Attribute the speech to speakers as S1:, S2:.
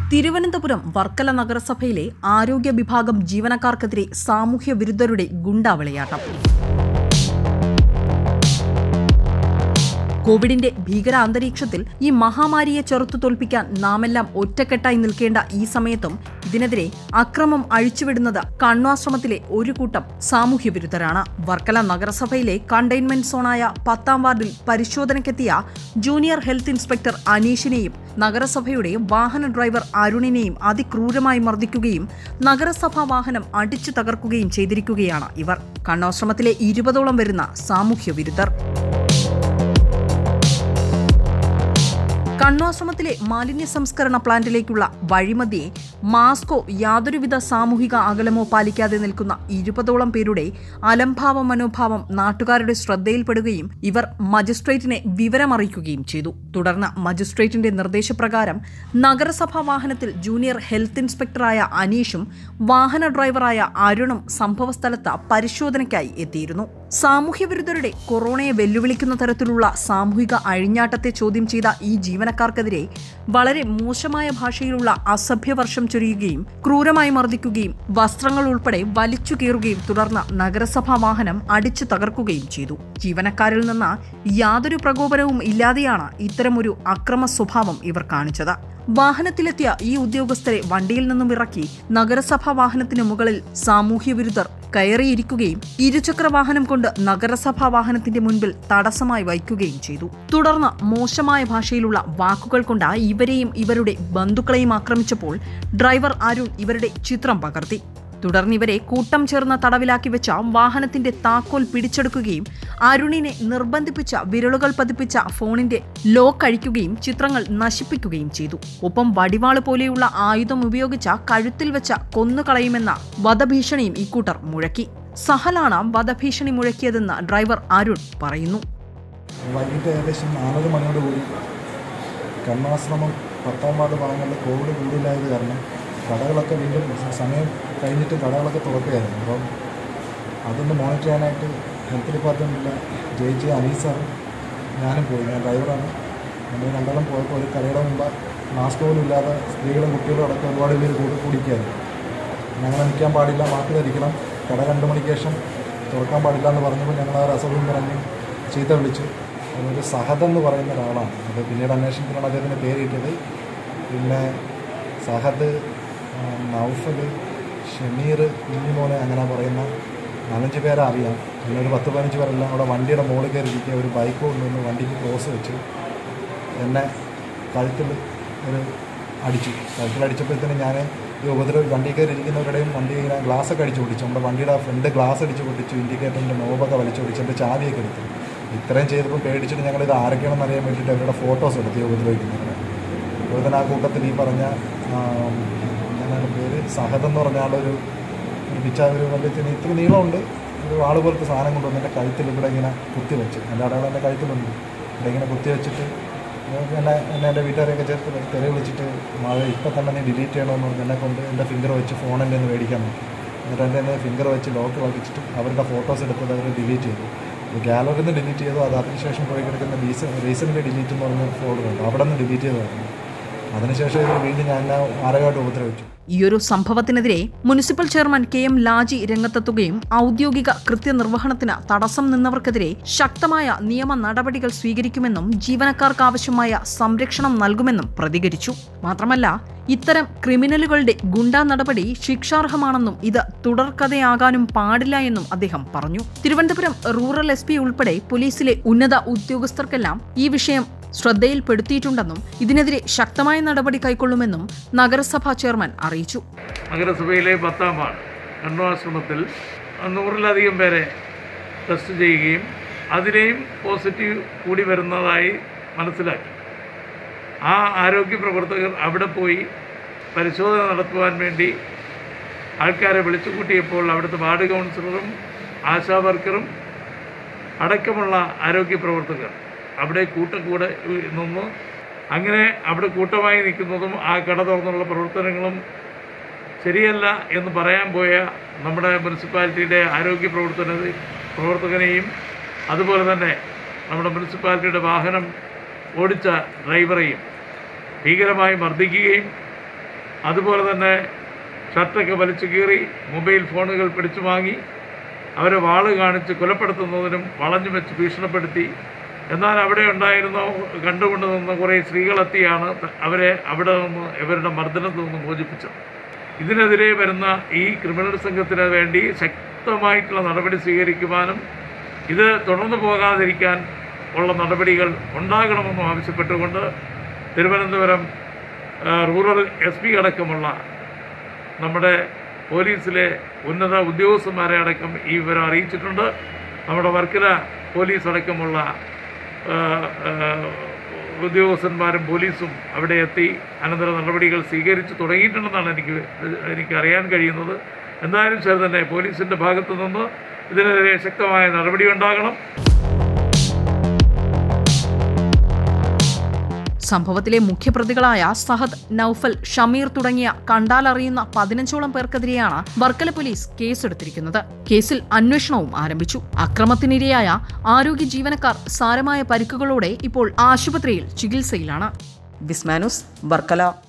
S1: തിരുവനന്തപുരം വർക്കല നഗരസഭയിലെ ആരോഗ്യ വിഭാഗം ജീവനക്കാർക്കെതിരെ സാമൂഹ്യ വിരുദ്ധരുടെ ഗുണ്ടാവിളയാട്ടം കോവിഡിന്റെ ഭീകര അന്തരീക്ഷത്തിൽ ഈ മഹാമാരിയെ ചെറുത്തു തോൽപ്പിക്കാൻ നാമെല്ലാം ഒറ്റക്കെട്ടായി നിൽക്കേണ്ട ഈ സമയത്തും ഇതിനെതിരെ അക്രമം അഴിച്ചുവിടുന്നത് കണ്വാശ്രമത്തിലെ ഒരു കൂട്ടം സാമൂഹ്യ വിരുദ്ധരാണ് വർക്കല നഗരസഭയിലെ കണ്ടെയ്ൻമെന്റ് സോണായ പത്താം വാർഡിൽ പരിശോധനയ്ക്കെത്തിയ ജൂനിയർ ഹെൽത്ത് ഇൻസ്പെക്ടർ അനീഷിനെയും നഗരസഭയുടെ വാഹന ഡ്രൈവർ അരുണിനെയും അതിക്രൂരമായി മർദ്ദിക്കുകയും നഗരസഭാ വാഹനം അടിച്ചു തകർക്കുകയും ചെയ്തിരിക്കുകയാണ് ഇവർ കണ്ണാശ്രമത്തിലെ ഇരുപതോളം വരുന്ന സാമൂഹ്യ വിരുദ്ധർ കണ്ണാശ്രമത്തിലെ മാലിന്യ സംസ്കരണ പ്ലാന്റിലേക്കുള്ള വഴിമധ്യേ മാസ്കോ യാതൊരുവിധ സാമൂഹിക അകലമോ പാലിക്കാതെ നിൽക്കുന്ന ഇരുപതോളം പേരുടെ അലംഭാവ മനോഭാവം നാട്ടുകാരുടെ ശ്രദ്ധയിൽപ്പെടുകയും ഇവർ മജിസ്ട്രേറ്റിനെ വിവരമറിയിക്കുകയും ചെയ്തു തുടർന്ന് മജിസ്ട്രേറ്റിന്റെ നിർദ്ദേശപ്രകാരം നഗരസഭാ വാഹനത്തിൽ ജൂനിയർ ഹെൽത്ത് ഇൻസ്പെക്ടറായ അനീഷും വാഹന ഡ്രൈവറായ അരുണും സംഭവസ്ഥലത്ത് പരിശോധനയ്ക്കായി എത്തിയിരുന്നു സാമൂഹ്യവിരുദ്ധരുടെ കൊറോണയെ വെല്ലുവിളിക്കുന്ന തരത്തിലുള്ള സാമൂഹിക അഴിഞ്ഞാട്ടത്തെ ചോദ്യം ചെയ്ത ഈ ജീവനക്കാർക്കെതിരെ വളരെ മോശമായ ഭാഷയിലുള്ള അസഭ്യവർഷം ചൊരിയുകയും ക്രൂരമായി മർദ്ദിക്കുകയും വസ്ത്രങ്ങൾ ഉൾപ്പെടെ വലിച്ചു കീറുകയും തുടർന്ന് നഗരസഭാ വാഹനം അടിച്ചു തകർക്കുകയും ചെയ്തു ജീവനക്കാരിൽ നിന്ന് യാതൊരു പ്രകോപനവും ഇല്ലാതെയാണ് ഇത്തരമൊരു അക്രമ സ്വഭാവം ഇവർ കാണിച്ചത് വാഹനത്തിലെത്തിയ ഈ ഉദ്യോഗസ്ഥരെ വണ്ടിയിൽ നിന്നും ഇറക്കി നഗരസഭാ വാഹനത്തിന് മുകളിൽ സാമൂഹ്യ വിരുദ്ധർ കയറിയിരിക്കുകയും ഇരുചക്ര വാഹനം കൊണ്ട് നഗരസഭാ വാഹനത്തിന്റെ മുൻപിൽ തടസ്സമായി വയ്ക്കുകയും ചെയ്തു തുടർന്ന് മോശമായ ഭാഷയിലുള്ള വാക്കുകൾ കൊണ്ട് ഇവരെയും ഇവരുടെ ബന്ധുക്കളെയും ആക്രമിച്ചപ്പോൾ ഡ്രൈവർ അരുൺ ഇവരുടെ ചിത്രം പകർത്തി തുടർന്ന് ഇവരെ കൂട്ടം ചേർന്ന് തടവിലാക്കി വെച്ച വാഹനത്തിന്റെ താക്കോൽ പിടിച്ചെടുക്കുകയും അരുണിനെ നിർബന്ധിപ്പിച്ച വിരലുകൾ പതിപ്പിച്ച ഫോണിന്റെ ലോക്ക് അഴിക്കുകയും ചിത്രങ്ങൾ നശിപ്പിക്കുകയും ചെയ്തു ഒപ്പം വടിവാള് പോലെയുള്ള ആയുധം ഉപയോഗിച്ച കഴുത്തിൽ വെച്ച കൊന്നുകളയുമെന്ന വധഭീഷണിയും ഇക്കൂട്ടർ മുഴക്കി സഹലാണ് വധഭീഷണി മുഴക്കിയതെന്ന് ഡ്രൈവർ അരുൺ പറയുന്നു
S2: വൈകിട്ട് ഏകദേശം നാലര മണിയോടുകൂടി കണ്ണാശ്രമം പത്താം വാർഡ് ഭാഗങ്ങളിൽ കോവിഡ് കൂടുതലായത് കാരണം കടകളൊക്കെ വീണ്ടും സമയം കഴിഞ്ഞിട്ട് കടകളൊക്കെ തുറക്കുകയായിരുന്നു അപ്പം അതൊന്ന് മോണിറ്റർ ചെയ്യാനായിട്ട് ഹെൽത്ത് ഡിപ്പാർട്ട്മെൻറ്റിലെ ജെ ജെ അനീസ് സാറും ഞാനും പോയി ഞാൻ ഡ്രൈവറാണ് നമ്മൾ രണ്ടാളും പോയപ്പോൾ ഒരു കടയുടെ മുമ്പ് മാസ്ക് പോലും ഇല്ലാതെ സ്ത്രീകളും കുട്ടികളും അടക്കം ഒരുപാട് പേര് കൂടി കൂടിക്കായിരുന്നു ഞങ്ങൾ നിൽക്കാൻ പാടില്ല മാസ്ക് ധരിക്കണം കട രണ്ട് മണിക്ക് ശേഷം തുറക്കാൻ പാടില്ല എന്ന് പറഞ്ഞപ്പോൾ ഞങ്ങൾ ആ ഒരു അസുഖം പറഞ്ഞ് ചീത്ത വിളിച്ചു അതൊരു സഹദ് എന്ന് പറയുന്ന ഒരാളാണ് അത് പിന്നീട് അന്വേഷണത്തിലാണ് അദ്ദേഹത്തിൻ്റെ പേര് കിട്ടിയത് പിന്നെ സഹദ് ആ, നൗഫൽ ഷമീർ കുഞ്ഞിമോനെ അങ്ങനെ പറയുന്ന നാലഞ്ച് പേരെ അറിയാം പിന്നെ ഒരു പത്ത് പതിനഞ്ച് പേരെല്ലാം കൂടെ വണ്ടിയുടെ മുകളിൽ കയറി ഇരിക്കുക ഒരു ബൈക്ക് കൊണ്ടുവന്ന് വണ്ടിക്ക് ക്രോസ് വെച്ച് എന്നെ കഴുത്തിൽ ഒരു അടിച്ചു കഴുത്തിൽ അടിച്ചപ്പോഴത്തേന് ഞാൻ ഈ ഉപദ്രവം വണ്ടി കയറി ഇരിക്കുന്നവരുടെയും വണ്ടി ഇങ്ങനെ ഗ്ലാസ് ഒക്കെ അടിച്ച് പൊട്ടിച്ചു നമ്മുടെ വണ്ടിയുടെ ഫ്രണ്ട് ഗ്ലാസ് അടിച്ച് പൊട്ടിച്ചു ഇൻഡിക്കേറ്ററിൻ്റെ നോബൊക്കെ വലിച്ചു പൊടിച്ചു എൻ്റെ ചാവിയൊക്കെ എടുത്തു ഇത്രയും ചെയ്തപ്പോൾ പേടിച്ചിട്ട് ഞങ്ങൾ ഇത് ആരൊക്കെയാണെന്ന് അറിയാൻ വേണ്ടിയിട്ട് അവരുടെ ഫോട്ടോസ് എടുത്ത് ഈ ഉപദ്രവിക്കുന്നവരെ അതുപോലെ തന്നെ ആ കൂട്ടത്തിൽ ഈ പറഞ്ഞ ആം, എന്താണ് പേര് സഹദ് എന്ന് പറഞ്ഞ ആളൊരു ഒരു പിച്ച ഒരു വലിയ ചെറിയ ഇത്തിരി നീളമുണ്ട് ഒരു ആൾ പോലത്തെ സാധനം കൊണ്ടുവന്ന് എൻ്റെ കഴുത്തിൽ ഇവിടെ ഇങ്ങനെ കുത്തി വെച്ച് എൻ്റെ അടയാളം എൻ്റെ കഴുത്തിലുണ്ട് ഇവിടെ ഇങ്ങനെ കുത്തി വെച്ചിട്ട് എന്നെ എന്നെ എൻ്റെ വീട്ടുകാരെയൊക്കെ ചേർത്ത് തെറി വിളിച്ചിട്ട് മഴ ഇപ്പം തന്നെ നീ ഡിലീറ്റ് ചെയ്യണമെന്ന് പറഞ്ഞ് എന്നെ കൊണ്ട് എൻ്റെ ഫിംഗർ വെച്ച് ഫോൺ എൻ്റെ ഒന്ന് മേടിക്കാൻ നോക്കി എന്നിട്ട് എൻ്റെ എന്നെ ഫിംഗർ വെച്ച് ലോക്ക് വഹിച്ചിട്ട് അവരുടെ ഫോട്ടോസ് എടുത്തത് അവർ ഡിലീറ്റ് ചെയ്തു ഗാലറിയിൽ നിന്ന് ഡിലീറ്റ് ചെയ്തു അത് അതിനുശേഷം പോയി കിടക്കുന്ന റീസൺ റീസെൻ്റ് ഡിലീറ്റ് എന്ന് പറഞ്ഞ ഫോൾഡർ ഉണ്ട് അവിടെ നിന്ന് ഡിലീറ്റ് ചെയ്തതായിരുന്നു അതിനുശേഷം ഇവർ വീണ്ടും ഞാൻ എന്നെ ആരകമായിട്ട് ഉപദ്രവിച്ചു
S1: ഈയൊരു സംഭവത്തിനെതിരെ municipal chairman K M Laji രംഗത്തെത്തുകയും ഔദ്യോഗിക കൃത്യനിർവഹണത്തിന് തടസ്സം നിന്നവർക്കെതിരെ ശക്തമായ നിയമ നടപടികൾ സ്വീകരിക്കുമെന്നും ജീവനക്കാർക്ക് ആവശ്യമായ സംരക്ഷണം നൽകുമെന്നും പ്രതികരിച്ചു മാത്രമല്ല ഇത്തരം ക്രിമിനലുകളുടെ ഗുണ്ടാ നടപടി ശിക്ഷാർഹമാണെന്നും ഇത് തുടർക്കഥയാകാനും പാടില്ല എന്നും അദ്ദേഹം പറഞ്ഞു തിരുവനന്തപുരം റൂറൽ എസ് പി ഉൾപ്പെടെ പോലീസിലെ ഉന്നത ഉദ്യോഗസ്ഥർക്കെല്ലാം ഈ വിഷയം ശ്രദ്ധയിൽപ്പെടുത്തിയിട്ടുണ്ടെന്നും ഇതിനെതിരെ ശക്തമായ നടപടി കൈക്കൊള്ളുമെന്നും നഗരസഭാ ചെയർമാൻ അറിയിച്ചു
S3: നഗരസഭയിലെ പത്താം വാർഡ് കണ്ണാശ്രമത്തിൽ നൂറിലധികം പേരെ ടെസ്റ്റ് ചെയ്യുകയും അതിലെയും പോസിറ്റീവ് കൂടി വരുന്നതായി മനസ്സിലാക്കി ആ ആരോഗ്യ പ്രവർത്തകർ അവിടെ പോയി പരിശോധന നടത്തുവാൻ വേണ്ടി ആൾക്കാരെ വിളിച്ചു കൂട്ടിയപ്പോൾ അവിടുത്തെ വാർഡ് കൗൺസിലറും ആശാ വർക്കറും അടക്കമുള്ള ആരോഗ്യ പ്രവർത്തകർ അവിടെ കൂട്ടം കൂടെ നിന്നു അങ്ങനെ അവിടെ കൂട്ടമായി നിൽക്കുന്നതും ആ കട തുറന്നുള്ള പ്രവർത്തനങ്ങളും ശരിയല്ല എന്ന് പറയാൻ പോയ നമ്മുടെ മുനിസിപ്പാലിറ്റിയുടെ ആരോഗ്യ പ്രവർത്തന പ്രവർത്തകനെയും അതുപോലെ തന്നെ നമ്മുടെ മുനിസിപ്പാലിറ്റിയുടെ വാഹനം ഓടിച്ച ഡ്രൈവറെയും ഭീകരമായി മർദ്ദിക്കുകയും അതുപോലെ തന്നെ ഷർട്ടൊക്കെ വലിച്ചു കീറി മൊബൈൽ ഫോണുകൾ പിടിച്ചു വാങ്ങി അവരെ വാള് കാണിച്ച് കൊലപ്പെടുത്തുന്നതിനും വളഞ്ഞു വെച്ച് ഭീഷണിപ്പെടുത്തി എന്നാൽ അവിടെ ഉണ്ടായിരുന്ന കണ്ടുകൊണ്ട് നിന്ന കുറേ സ്ത്രീകളെത്തിയാണ് അവരെ അവിടെ നിന്ന് ഇവരുടെ മർദ്ദനത്തിൽ നിന്ന് മോചിപ്പിച്ചത് ഇതിനെതിരെ വരുന്ന ഈ ക്രിമിനൽ സംഘത്തിന് വേണ്ടി ശക്തമായിട്ടുള്ള നടപടി സ്വീകരിക്കുവാനും ഇത് തുടർന്നു പോകാതിരിക്കാൻ ഉള്ള നടപടികൾ ഉണ്ടാകണമെന്നും ആവശ്യപ്പെട്ടുകൊണ്ട് തിരുവനന്തപുരം ആ, റൂറൽ എസ് പി അടക്കമുള്ള നമ്മുടെ പോലീസിലെ ഉന്നത ഉദ്യോഗസ്ഥന്മാരെ അടക്കം ഈ വിവരം അറിയിച്ചിട്ടുണ്ട് നമ്മുടെ വർക്കല പോലീസ് അടക്കമുള്ള ആ, ആ, ഉദ്യോഗസ്ഥന്മാരും പോലീസും അവിടെ എത്തി അനന്തര നടപടികൾ സ്വീകരിച്ചു തുടങ്ങിയിട്ടുണ്ടെന്നാണ് എനിക്ക് എനിക്ക് അറിയാൻ കഴിയുന്നത് എന്തായാലും ശരി തന്നെ പോലീസിൻ്റെ ഭാഗത്തു നിന്ന് ഇതിനെതിരെ ശക്തമായ നടപടി ഉണ്ടാകണം
S1: സംഭവത്തിലെ മുഖ്യപ്രതികളായ സഹദ് നൌഫൽ ഷമീർ തുടങ്ങിയ കണ്ടാലറിയുന്ന പതിനഞ്ചോളം പേർക്കെതിരെയാണ് വർക്കല പോലീസ് കേസെടുത്തിരിക്കുന്നത് കേസിൽ അന്വേഷണവും ആരംഭിച്ചു അക്രമത്തിനിരയായ ആരോഗ്യ ജീവനക്കാർ സാരമായ പരിക്കുകളോടെ ഇപ്പോൾ ആശുപത്രിയിൽ ചികിത്സയിലാണ് ബിസ്മാനുസ് വർക്കല